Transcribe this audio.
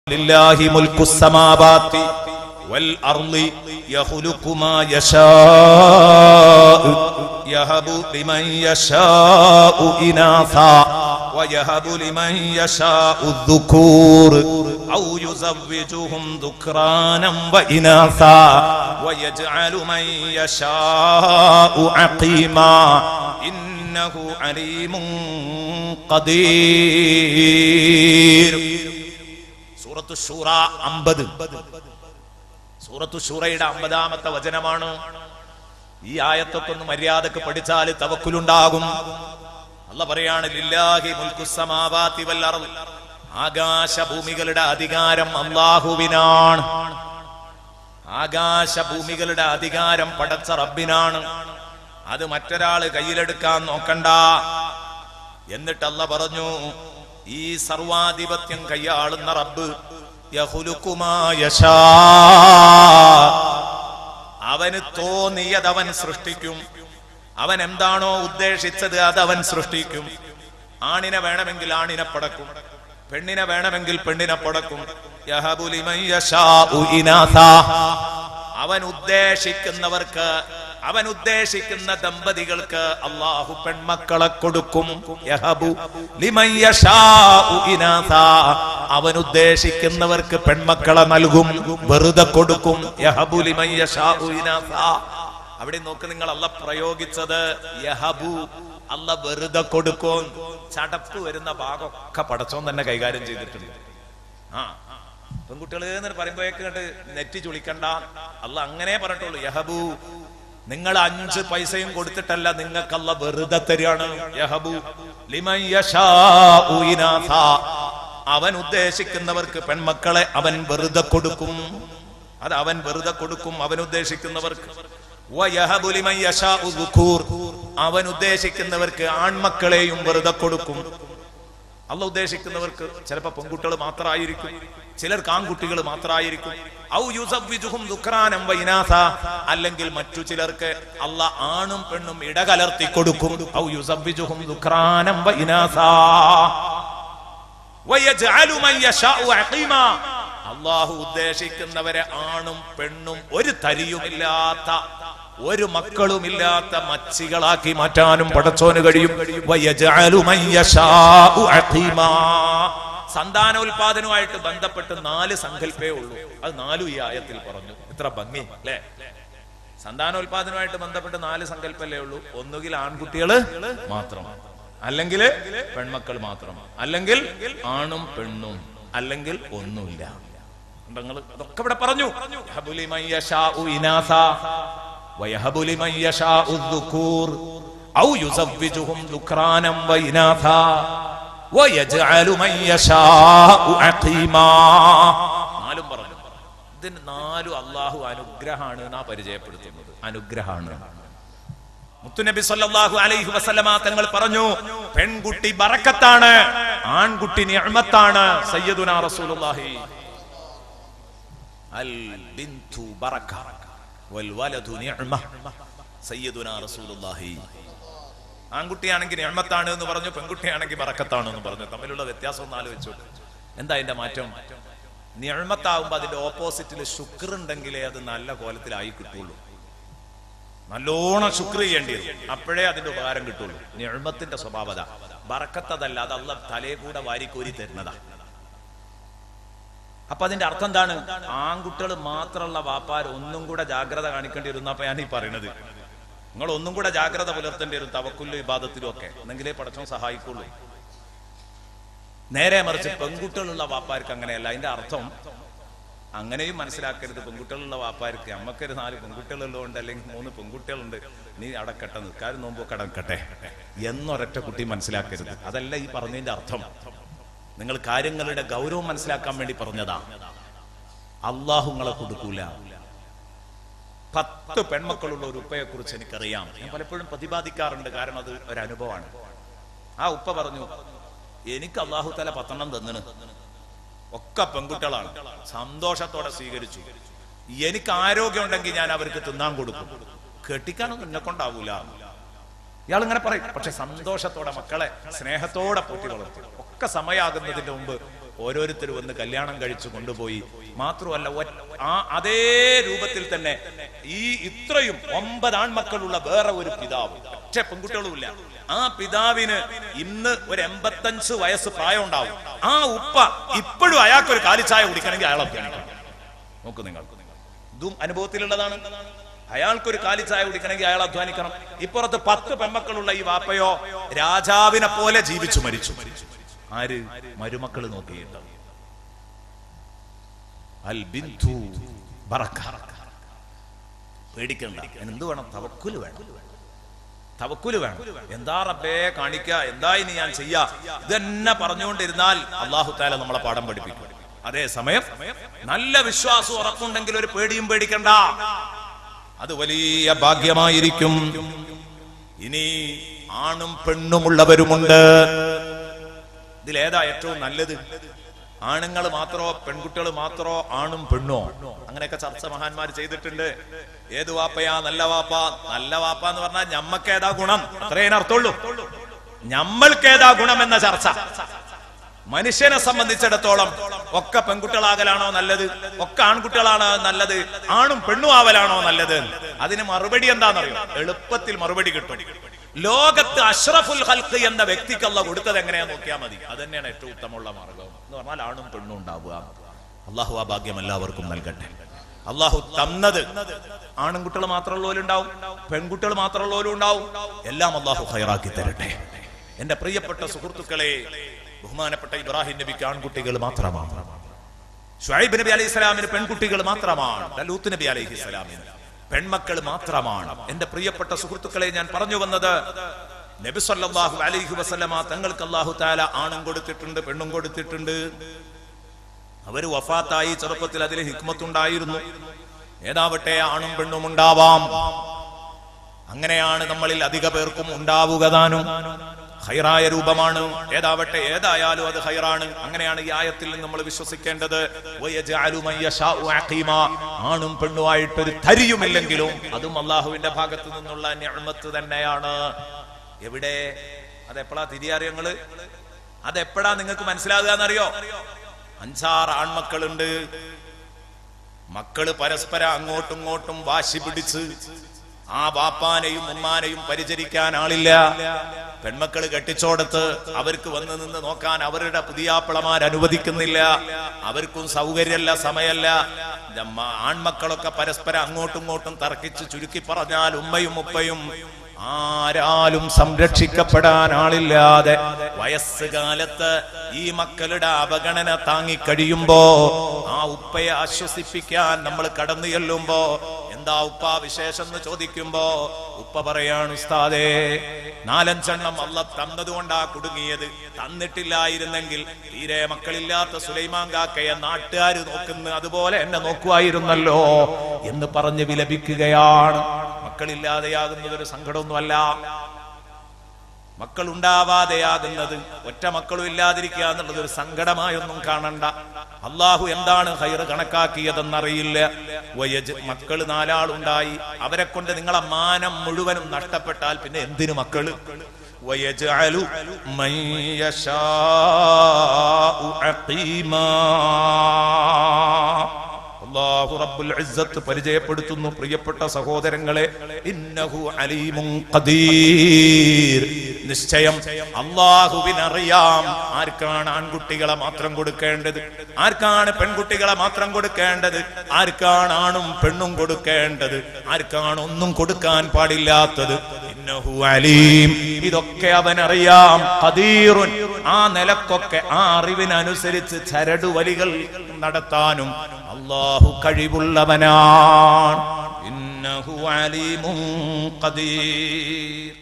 لله ملك السماوات والأرض يخلق ما يشاء يهب لمن يشاء إناثا ويهب لمن يشاء الذكور أو يزوجهم ذكرانا وإناثا ويجعل من يشاء عقيما إنه عليم قدير സൂറത്തു ഷൂറ അമ്പത് സൂറത്തു ഷൂറയുടെ അമ്പതാമത്തെ വചനമാണ് ഈ ആയത്തൊക്കെ ഒന്ന് മര്യാദക്ക് പഠിച്ചാൽ തവക്കുലുണ്ടാകും അല്ല പറയാണ് ലില്ലാഹി മുൽക്കുസമാവാതി വൽ അർള് ആകാശഭൂമികളുടെ അധികാരം അള്ളാഹുവിനാണ് ആകാശഭൂമികളുടെ അധികാരം പടച്ച റബ്ബിനാണ് അത് മറ്റൊരാള് കയ്യിലെടുക്കാൻ നോക്കണ്ട എന്നിട്ട് അല്ല പറഞ്ഞു ഈ സർവാധിപത്യം കൈയാളുന്ന റബ്ബ് യഹുലുക്കുമാ യശാ. അവന് തോന്നിയത് അവൻ സൃഷ്ടിക്കും അവൻ എന്താണോ ഉദ്ദേശിച്ചത് അത് അവൻ സൃഷ്ടിക്കും ആണിനെ വേണമെങ്കിൽ ആണിനെ പടക്കും പെണ്ണിനെ വേണമെങ്കിൽ പെണ്ണിനെ പടക്കും യഹബു ലിമൻ യശാഉ ഇനാഥാ. അവൻ ഉദ്ദേശിക്കുന്നവർക്ക് അവൻ ഉദ്ദേശിക്കുന്ന ദമ്പതികൾക്ക് അള്ളാഹു പെൺമക്കളെ കൊടുക്കും യഹബു ലിമൻ യശാഉ ഇനാഥാ. അവൻ ഉദ്ദേശിക്കുന്നവർക്ക് പെൺമക്കളെ നൽകും വെറുതെ കൊടുക്കും യഹബു ലിമൻ യശാഉ ഇനാഥാ. അവിടെ നോക്ക് നിങ്ങൾ അല്ല പ്രയോഗിച്ചത് യഹബു അല്ല വെറുതെ കൊടുക്കും ചടപ്പ് വരുന്ന ഭാഗമൊക്കെ പടച്ചോൻ തന്നെ കൈകാര്യം ചെയ്തിട്ടുണ്ട് ആ പെൺകുട്ടികൾ എന്ന് പറയുമ്പോഴേക്ക് കണ്ട് നെറ്റി ചുളിക്കണ്ട അല്ല അങ്ങനെ പറഞ്ഞിട്ടുള്ളൂ യഹബു നിങ്ങൾ അഞ്ച് പൈസയും കൊടുത്തിട്ടല്ല നിങ്ങൾക്കല്ല വെറുതെ തരികയാണ് യഹബു ലിമൻ യശാഉ ഇനാഥാ. അവൻ ഉദ്ദേശിക്കുന്നവർക്ക് പെൺമക്കളെ അവൻ വെറുതെ കൊടുക്കും അത് അവൻ വെറുതെ കൊടുക്കും അവൻ ഉദ്ദേശിക്കുന്നവർക്ക് വയഹബു ലിമൻ യശാഉ ദുഖൂർ. അവൻ ഉദ്ദേശിക്കുന്നവർക്ക് ആൺമക്കളെയും വെറുതെ കൊടുക്കും അല്ല ഉദ്ദേശിക്കുന്നവർക്ക് ചിലപ്പോ പെൺകുട്ടികൾ മാത്രമായിരിക്കും ചിലർക്ക് ആൺകുട്ടികൾ മാത്രമായിരിക്കും ഔ യുസവ്വിജുഹും ദുക്രാനം വൈനാഥ അല്ലെങ്കിൽ മറ്റു ചിലർക്ക് അല്ല ആണും പെണ്ണും ഇടകലർത്തി കൊടുക്കും ഔ യുസവ്വിജുഹും ദുക്രാനം വൈനാഥ വയജ്അലു മൻ യശാഉ അഖീമാ. അള്ളാഹു ഉദ്ദേശിക്കുന്നവരെ ആണും പെണ്ണും ഒരു തരിയുമില്ലാത്ത ഒരു മക്കളുമില്ലാത്ത മച്ചികളാക്കി മാറ്റാനും പടച്ചോന് കഴിയും വയജ്അലു മൻ യശാഉ അഖീമാ. സന്താനോൽപാദനവുമായിട്ട് ബന്ധപ്പെട്ട് നാല് സങ്കല്പേ ഉള്ളൂ അത് നാലും ഈ ആയത്തിൽ പറഞ്ഞു ഇത്ര ഭംഗി അല്ലേ സന്താനോൽപാദനവുമായിട്ട് ബന്ധപ്പെട്ട് നാല് സങ്കല്പല്ലേ ഉള്ളൂ ഒന്നുകിൽ ആൺകുട്ടികള് മാത്രം അല്ലെങ്കിൽ പെൺമക്കൾ മാത്രം അല്ലെങ്കിൽ ആണും പെണ്ണും അല്ലെങ്കിൽ ഒന്നുമില്ല നിങ്ങൾ അതൊക്കെ ഇവിടെ പറഞ്ഞു യഹബു ലിമൻ യശാഉ ഇനാസ വയഹബു ലിമൻ യശാഉ ദുകൂർ ഔ യുസവ്വിജുഹും ദുക്രാനം വഇനാഥ വയജ്അലു മൻ യശാഉ അഖീമാ നാലും പറഞ്ഞു ഇതിന് നാലും അള്ളാഹു അനുഗ്രഹമാണ് എന്നാ പരിചയപ്പെടുത്തുന്നത് അനുഗ്രഹമാണ് മുത്തുനബി സല്ലല്ലാഹു അലൈഹി വസല്ലമ തങ്ങൾ പറഞ്ഞു പെൺകുട്ടി ബറക്കത്താണ് ആൺകുട്ടി നിഅമത്താണ് സയ്യിദുനാ റസൂലുള്ളാഹി അൽ ബിന്തു ബറക വൽ വലദു നിഅമ സയ്യിദുനാ റസൂലുള്ളാഹി ആൺകുട്ടിയാണെങ്കിൽ നിഅമത്താണ് എന്ന് പറഞ്ഞു പെൺകുട്ടിയാണെങ്കിൽ ബറക്കത്താണ് എന്ന് പറഞ്ഞു തമ്മിലുള്ള വ്യത്യാസം ഒന്ന് ആലോചിച്ചു എന്താ അതിന്റെ മാറ്റം നിഅമത്താവുമ്പോ അതിന്റെ ഓപ്പോസിറ്റിൽ ശുക്ർ ഉണ്ടെങ്കിലേ അത് നല്ല കോലത്തിലായി കിട്ടുള്ളൂ നല്ലോണം ശുക്ർ ചെയ്യേണ്ടി വരും അപ്പോഴേ അതിന്റെ ഉപകാരം കിട്ടുള്ളൂ നിഴമത്തിന്റെ സ്വഭാവത ബറക്കത്തതല്ല അത് അല്ല തലേ കൂടെ വാരിക്കോരി തരുന്നതാ അപ്പൊ അതിന്റെ അർത്ഥം എന്താണ് ആൺകുട്ടികൾ മാത്രമുള്ള വാപ്പാർ ഒന്നും കൂടെ ജാഗ്രത കാണിക്കേണ്ടി വരും അപ്പൊ ഞാൻ ഈ പറയുന്നത് നിങ്ങൾ ഒന്നും കൂടെ ജാഗ്രത പുലർത്തേണ്ടി വരും തവക്കുല്ലും ഇബാദത്തിലും ഒക്കെ എന്നെങ്കിലേ പടച്ചോൻ സഹായിക്കുള്ളൂ നേരെ മറിച്ച് പെൺകുട്ടികളുള്ള വാപ്പാർക്ക് അങ്ങനെയല്ല അതിന്റെ അർത്ഥം അങ്ങനെയും മനസ്സിലാക്കരുത് പെൺകുട്ടികളുള്ള വാപ്പാർക്ക് അമ്മക്കൊരു നാല് പെൺകുട്ടികളുള്ളതുകൊണ്ട് അല്ലെങ്കിൽ മൂന്ന് പെൺകുട്ടികളുണ്ട് നീ അടക്കട്ടെ നിൽക്കാരും നോമ്പൊക്കെ അടക്കട്ടെ എന്നൊരൊറ്റ കുട്ടി മനസ്സിലാക്കരുത് അതല്ല ഈ പറഞ്ഞതിന്റെ അർത്ഥം നിങ്ങൾ കാര്യങ്ങളുടെ ഗൗരവം മനസ്സിലാക്കാൻ വേണ്ടി പറഞ്ഞതാ അള്ളാഹു നിങ്ങളെ കൊടുക്കൂല പത്ത് പെൺമക്കളുള്ള ഒരു ഉപ്പയെ കുറിച്ച് എനിക്കറിയാം ഞാൻ പലപ്പോഴും പ്രതിപാദിക്കാറുണ്ട് കാരണം അത് ഒരു അനുഭവമാണ് ആ ഉപ്പ പറഞ്ഞു എനിക്ക് അള്ളാഹു തല പത്തെണ്ണം തന്നിന് ഒക്കെ പെൺകുട്ടികളാണ് സന്തോഷത്തോടെ സ്വീകരിച്ചു എനിക്ക് ആരോഗ്യം ഉണ്ടെങ്കിൽ ഞാൻ അവർക്ക് തിന്നാൻ കൊടുക്കും കെട്ടിക്കാനൊന്നും എന്നെ കൊണ്ടാവൂല ഇയാൾ ഇങ്ങനെ പറയും പക്ഷെ സന്തോഷത്തോടെ മക്കളെ സ്നേഹത്തോടെ പോറ്റി വളർത്തി ഒക്കെ സമയാകുന്നതിന്റെ മുമ്പ് ഓരോരുത്തർ വന്ന് കല്യാണം കഴിച്ചു കൊണ്ടുപോയി മാത്രമല്ല ഒ- ആ അതേ രൂപത്തിൽ തന്നെ ഈ ഇത്രയും ഒമ്പത് ആൺമക്കളുള്ള വേറെ ഒരു പിതാവ് ഒറ്റ പെൺകുട്ടികളുമില്ല ആ പിതാവിന് ഇന്ന് ഒരു എൺപത്തഞ്ച് വയസ്സ് പ്രായം ഉണ്ടാവും ആ ഉപ്പ ഇപ്പോഴും അയാൾക്കൊരു കാലിച്ചായ കുടിക്കണമെങ്കിൽ അയാളെ അധ്വാനിക്കണം നോക്കൂ നിങ്ങൾ ഇതും അനുഭവത്തിലുള്ളതാണ് അയാൾക്കൊരു കാലിച്ചായ കുടിക്കണമെങ്കിൽ അയാൾ അധ്വാനിക്കണം ഇപ്പുറത്ത് പത്ത് പെൺമക്കളുള്ള ഈ വാപ്പയോ രാജാവിനെ പോലെ ജീവിച്ചു മരിച്ചു ആര് മരുമക്കൾ നോക്കിയിട്ട് അൽ ബിന്ദു ബറക്ക. പേടിക്കണ്ട എന്ത് വേണം തവക്കുല് വേണം തവക്കുല് വേണം എന്താ റബ്ബേ കാണിക്ക എന്താ ഇനി ഞാൻ ചെയ്യാ ഇതെന്നെ പറഞ്ഞുകൊണ്ടിരുന്നാൽ അള്ളാഹു താല നമ്മളെ പാഠം പഠിപ്പിക്കും അതേ സമയം നല്ല വിശ്വാസം ഉറപ്പുണ്ടെങ്കിൽ ഒരു പേടിയും പേടിക്കണ്ട അത് വലിയ ഭാഗ്യമായിരിക്കും ഇനി ആണും പെണ്ണുമുള്ളവരുമുണ്ട് ഇതിലേതാ ഏറ്റവും നല്ലത് ആണുങ്ങൾ മാത്രോ പെൺകുട്ടികൾ മാത്രോ ആണും പെണ്ണോ അങ്ങനെയൊക്കെ ചർച്ച മഹാന്മാർ ചെയ്തിട്ടുണ്ട് ഏത് വാപ്പയാ നല്ല വാപ്പ നല്ല വാപ്പ എന്ന് പറഞ്ഞാൽ ഞമ്മക്കേതാ ഗുണം അത്രേ അർത്ഥമുള്ളൂ ഞമ്മൾക്കേതാ ഗുണം എന്ന ചർച്ച മനുഷ്യനെ സംബന്ധിച്ചിടത്തോളം ഒക്കെ പെൺകുട്ടികളാകലാണോ നല്ലത് ഒക്കെ ആൺകുട്ടികളാണോ നല്ലത് ആണും പെണ്ണും ആവലാണോ നല്ലത് അതിന് മറുപടി എന്താണെന്നറിയോ എളുപ്പത്തിൽ മറുപടി കിട്ടും ലോകത്ത് അഷ്റഫുൽ ഹൽക്ക് എന്ന വ്യക്തിക്കല്ല കൊടുത്തത് എങ്ങനെയാ നോക്കിയാൽ മതി അത് തന്നെയാണ് ഏറ്റവും ഉത്തമമുള്ള മാർഗം എന്ന് പറഞ്ഞാൽ ആണും പെണ്ണും ഉണ്ടാവുക അള്ളാഹു ആ ഭാഗ്യം എല്ലാവർക്കും നൽകട്ടെ അള്ളാഹു തന്നത് ആണുംകുട്ടികൾ മാത്രമുള്ളവരും ഉണ്ടാവും പെൺകുട്ടികൾ മാത്രമുള്ളവരും ഉണ്ടാവും എല്ലാം അള്ളാഹു ഹൈറാക്കി തരട്ടെ എന്റെ പ്രിയപ്പെട്ട സുഹൃത്തുക്കളെ ബഹുമാനപ്പെട്ട ഇബ്രാഹിം നബിക്ക് ആൺകുട്ടികൾ മാത്രമാണ് ഷുഐബ് നബി അലൈഹി സ്വലാമിന് പെൺകുട്ടികൾ മാത്രമാണ് ലൂത്ത് നബി അലൈഹി സ്വലാമിന് പെൺമക്കൾ മാത്രമാണ് എന്റെ പ്രിയപ്പെട്ട സുഹൃത്തുക്കളെ ഞാൻ പറഞ്ഞു വന്നത് നബി സല്ലല്ലാഹു അലൈഹി വസല്ലമ തങ്ങൾക്ക് അല്ലാഹു തആല ആണും കൊടുത്തിട്ടുണ്ട് പെണ്ണും കൊടുത്തിട്ടുണ്ട് അവര് വഫാത്തായി ചെറുപ്പത്തിൽ അതിൽ ഹിക്മത്തുണ്ടായിരുന്നു ഏതാവട്ടെ ആണും പെണ്ണും ഉണ്ടാവാം അങ്ങനെയാണ് നമ്മളിൽ അധിക പേർക്കും ഉണ്ടാവുക താനും ഹൈറായ രൂപമാണ് ഏതാവട്ടെ ഏതായാലും അത് ഹൈറാണ് അങ്ങനെയാണ് ഈ ആയത്തിൽ നമ്മൾ വിശ്വസിക്കേണ്ടത് വയജഅലു മൻ യശാഉ അഖീമ. ആണും പെണ്ണുമായിട്ടൊരു തരിയുമില്ലെങ്കിലും അതും അള്ളാഹുവിന്റെ ഭാഗത്ത് നിന്നുള്ള നിഅമത്ത് തന്നെയാണ് എവിടെ അതെപ്പോഴാ തിരിയറിയങ്ങള് അതെപ്പോഴാ നിങ്ങൾക്ക് മനസ്സിലാകുക എന്നറിയോ അഞ്ചാറ് ആൺമക്കളുണ്ട് മക്കള് പരസ്പരം അങ്ങോട്ടും ഇങ്ങോട്ടും വാശി പിടിച്ച് ആ ബാപ്പാനെയും ഉമ്മാനെയും പരിചരിക്കാൻ ആളില്ല പെൺമക്കള് കെട്ടിച്ചോടത്ത് അവർക്ക് വന്ന് നിന്ന് നോക്കാൻ അവരുടെ പുതിയാപ്പിളമാർ അനുവദിക്കുന്നില്ല അവർക്കും സൗകര്യമല്ല സമയമല്ല നമ്മ ആൺമക്കളൊക്കെ പരസ്പരം അങ്ങോട്ടും ഇങ്ങോട്ടും തർക്കിച്ച് ചുരുക്കി പറഞ്ഞാൽ ഉമ്മയും ഉപ്പയും ആരാലും സംരക്ഷിക്കപ്പെടാൻ ആളില്ലാതെ വയസ്സുകാലത്ത് ഈ മക്കളുടെ അവഗണന താങ്ങിക്കഴിയുമ്പോ ആ ഉപ്പയെ ആശ്വസിപ്പിക്കാൻ നമ്മൾ കടന്നു ചെല്ലുമ്പോ എന്താ ഉപ്പ വിശേഷം എന്ന് ചോദിക്കുമ്പോ ഉപ്പ പറയാണ് ഉസ്താദേ നാലഞ്ചെണ്ണം അല്ല തന്നതുകൊണ്ടാ കുടുങ്ങിയത് തന്നിട്ടില്ലായിരുന്നെങ്കിൽ തീരെ മക്കളില്ലാത്ത സുലൈമാൻ കാക്കയെ നാട്ടുകാർ നോക്കുന്ന അതുപോലെ എന്നെ നോക്കുമായിരുന്നല്ലോ എന്ന് പറഞ്ഞ് വിലപിക്കുകയാണ് മക്കളില്ലാതെയാകുന്നത് ഒരു സങ്കടമൊന്നുമല്ല മക്കൾ ഉണ്ടാവാതെയാകുന്നത് ഒറ്റ മക്കളും ഇല്ലാതിരിക്കുക എന്നുള്ളത് ഒരു സങ്കടമായൊന്നും കാണണ്ട അള്ളാഹു എന്താണ് ഹൈറ് കണക്കാക്കിയതെന്നറിയില്ല വയജ് മക്കള് നാലാളുണ്ടായി അവരെ കൊണ്ട് നിങ്ങളെ മാനം മുഴുവനും നഷ്ടപ്പെട്ടാൽ പിന്നെ എന്തിനു മക്കള് വയജ്അലു മൻ യശാഉ അഖീമാ അല്ലാഹു റബ്ബുൽ ഇസ്സത്ത് പരിചയപ്പെടുത്തുന്നു പ്രിയപ്പെട്ട സഹോദരങ്ങളെ ഇന്നഹു അലീമുൻ ഖദീർ നിശ്ചയം അള്ളാഹുവിനറിയാം ആർക്കാണ് ആൺകുട്ടികളെ മാത്രം കൊടുക്കേണ്ടത് ആർക്കാണ് പെൺകുട്ടികളെ മാത്രം കൊടുക്കേണ്ടത് ആർക്കാണ് ആണും പെണ്ണും കൊടുക്കേണ്ടത് ആർക്കാണ് ഒന്നും കൊടുക്കാൻ പാടില്ലാത്തത് ഇന്നഹു അലീം ഇതൊക്കെ അവനറിയാം ഖദീറുൻ ആ നിലക്കൊക്കെ ആ അറിവിനനുസരിച്ച് ചരടുവലികൾ നടത്താനും അള്ളാഹു കഴിവുള്ളവനാണ് ഇന്നഹു അലീമുൻ ഖദീർ